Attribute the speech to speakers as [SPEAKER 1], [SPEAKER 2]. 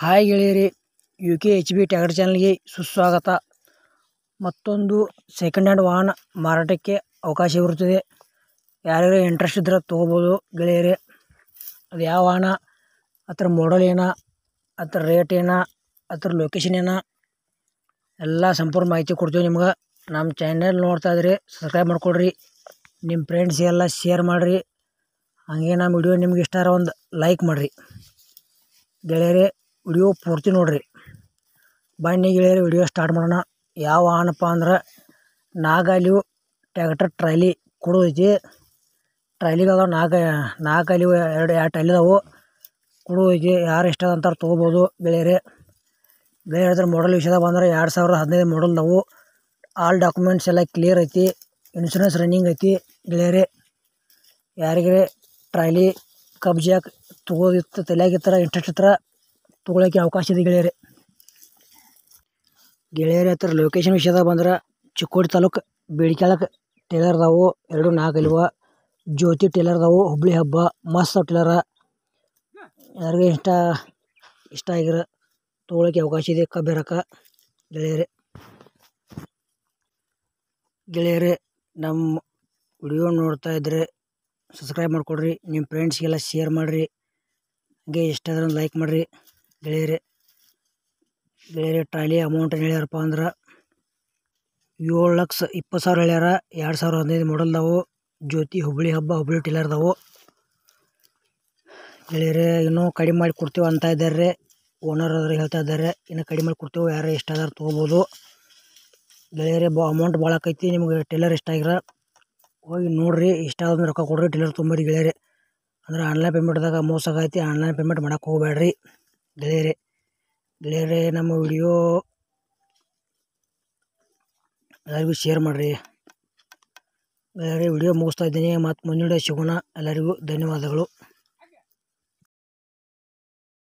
[SPEAKER 1] hi ಗೆಳೆಯರಿ U K H B ಟ್ಯಾಗರ್ ಚಾನಲ್ಗೆ ಸುಸ್ವಾಗತ ಮತ್ತೊಂದು ಸೆಕೆಂಡ್ ಹ್ಯಾಂಡ್ ವಾಹನ ಮಾರಾಟಕ್ಕೆ ಅವಕಾಶವಿರುತ್ತದೆ ಯಾರ್ಯಾರು ಇಂಟ್ರೆಸ್ಟ್ ಇದ್ರೆ ತೊಗೋಬೋದು ಗೆಳೆಯರೇ ಅದು ಯಾವ ವಾಹನ ಅದ್ರ ಮಾಡಲ್ ಏನು ಅದ್ರ ರೇಟ್ ಏನು ಅದ್ರ ಲೊಕೇಶನ್ ಏನು ಎಲ್ಲ ಸಂಪೂರ್ಣ ಮಾಹಿತಿ ಕೊಡ್ತೀವಿ ನಿಮ್ಗೆ ನಮ್ಮ ಚಾನಲ್ ನೋಡ್ತಾ ಇದ್ರಿ ಸಬ್ಸ್ಕ್ರೈಬ್ ಮಾಡ್ಕೊಳ್ರಿ ನಿಮ್ಮ ಫ್ರೆಂಡ್ಸಿಗೆಲ್ಲ ಶೇರ್ ಮಾಡಿರಿ ಹಾಗೆ ನಮ್ಮ ವಿಡಿಯೋ ನಿಮ್ಗೆ ಇಷ್ಟ ಆದ್ರೆ ಒಂದು ಲೈಕ್ ಮಾಡಿರಿ ಗೆಳೆಯರೇ ವಿಡಿಯೋ ಪೂರ್ತಿ ನೋಡಿರಿ ಬನ್ನಿ ಗೆಳೆಯರೇ ವಿಡಿಯೋ ಸ್ಟಾರ್ಟ್ ಮಾಡೋಣ ಯಾವ ವಾಹನಪ್ಪ ಅಂದ್ರೆ ನಾಗಾಲಿವು ಟ್ಯಾಕ್ಟರ್ ಟ್ರಾಲಿ ಕೊಡೋದೈತಿ ಟ್ರಾಲಿಗೆ ಅದಾವ ನಾಲ್ಕು ನಾಲ್ಕು ಅಲಿವು ಎರಡು ಎರಡು ಟ್ರಾಲಿ ಅದಾವು ಕೊಡೋದೈತಿ ಯಾರು ಇಷ್ಟ ಅಂತಾರೆ ತೊಗೋಬೋದು ಗೆಳೆಯರೇ ಗೆಳೆಯರ ಅದ್ರ ಮಾಡಲ್ ವಿಷಯದಾಗ ಬಂದ್ರೆ ಎರಡು ಸಾವಿರದ ಹದಿನೈದು ಮಾಡಲ್ ನಾವು ಆಲ್ ಡಾಕ್ಯುಮೆಂಟ್ಸ್ ಎಲ್ಲ ಕ್ಲಿಯರ್ ಐತಿ ಇನ್ಶೂರೆನ್ಸ್ ರನ್ನಿಂಗ್ ಐತಿ ಗೆಳೆಯರೇ ಯಾರಿಗಾರೆ ಟ್ರಾಲಿ ಕಬ್ಜಾಕ್ ತೊಗೋದಿತ್ತು ತಲೆಯಾಗಿತ್ತರ ಇಂಟ್ರೆಸ್ಟ್ ಇತ್ತರ ತೊಗೊಳಕ್ಕೆ ಅವಕಾಶ ಇದೆ ಗೆಳೆಯರೇ ಗೆಳೆಯರ ಹತ್ರ ಲೊಕೇಶನ್ ವಿಷಯದಾಗ ಬಂದ್ರೆ ಚಿಕ್ಕೋಡಿ ತಾಲೂಕು ಬೇಡಿಕೆಳಕ್ಕೆ ಟೇಲರ್ ಅದಾವು ಎರಡು ನಾಲ್ಕು ಅಲ್ವ ಜ್ಯೋತಿ ಟೇಲರ್ ಅದಾವು ಹುಬ್ಳಿ ಹಬ್ಬ ಮಸ್ತ್ ಟೇಲರ ಯಾರಿಗೆ ಇಷ್ಟ ಇಷ್ಟ ಆಗಿರೋ ತೊಗೊಳಕ್ಕೆ ಅವಕಾಶ ಇದೆ ಕಬ್ಬಿರಕ ಗೆಳೆಯರೇ ಗೆಳೆಯರೇ ನಮ್ಮ ವಿಡಿಯೋ ನೋಡ್ತಾ ಇದ್ದರೆ ಸಬ್ಸ್ಕ್ರೈಬ್ ಮಾಡ್ಕೊಡ್ರಿ ನಿಮ್ಮ ಫ್ರೆಂಡ್ಸ್ಗೆಲ್ಲ ಶೇರ್ ಮಾಡಿರಿ ಹಾಗೆ ಇಷ್ಟ ಆದ್ರೆ ಒಂದು ಲೈಕ್ ಮಾಡಿರಿ ಗೆಳೆಯರೇ ಗೆಳೆಯರೇ ಟ್ರಾಲಿ ಅಮೌಂಟ್ ಏನು ಹೇಳ್ಯಾರಪ್ಪ ಅಂದ್ರೆ ಏಳು ಲಕ್ಷ ಇಪ್ಪತ್ತು ಸಾವಿರ ಹೇಳ್ಯಾರ ಎರಡು ಸಾವಿರ ಹದಿನೈದು ಮಾಡಲ್ದಾವು ಜ್ಯೋತಿ ಹುಬ್ಳಿ ಹಬ್ಬ ಹುಬ್ಳಿ ಟೇಲರ್ದಾವು ಗೆಳೆಯರೇ ಇನ್ನೂ ಕಡಿಮೆ ಮಾಡಿ ಕೊಡ್ತೀವಿ ಅಂತ ಇದ್ದಾರೆ ಓನರ್ ಆದ್ರೆ ಹೇಳ್ತಾ ಇದ್ದಾರೆ ಇನ್ನು ಕಡಿಮೆ ಮಾಡಿ ಕೊಡ್ತೀವಿ ಯಾರು ಇಷ್ಟ ಆದ್ರೆ ತೊಗೋಬೋದು ಗೆಳೆಯರೇ ಬಾ ಅಮೌಂಟ್ ಭಾಳ ಆಕೈತಿ ನಿಮ್ಗೆ ಟೇಲರ್ ಇಷ್ಟ ಆಗಿರ ಹೋಗಿ ನೋಡಿರಿ ಇಷ್ಟ ಆದ್ರೆ ರೊಕ್ಕ ಕೊಡ್ರಿ ಟೇಲರ್ ತೊಂಬರಿ ಗೆಳೆಯರೇ ಅಂದ್ರೆ ಆನ್ಲೈನ್ ಪೇಮೆಂಟ್ದಾಗ ಮೋಸ ಆಗೈತಿ ಆನ್ಲೈನ್ ಪೇಮೆಂಟ್ ಮಾಡಕ್ಕೆ ಹೋಗಬೇಡ್ರಿ ಗೆಳೆಯರೇ ಗೆಳೆಯರೇ ನಮ್ಮ ವಿಡಿಯೋ ಎಲ್ಲರಿಗೂ ಶೇರ್ ಮಾಡಿರಿ ಗೆಳೆಯರೇ ವಿಡಿಯೋ ಮುಗಿಸ್ತಾ ಇದ್ದೀನಿ ಮತ್ತು ಮುಂದಿನ ಸಿಗೋಣ ಎಲ್ಲರಿಗೂ ಧನ್ಯವಾದಗಳು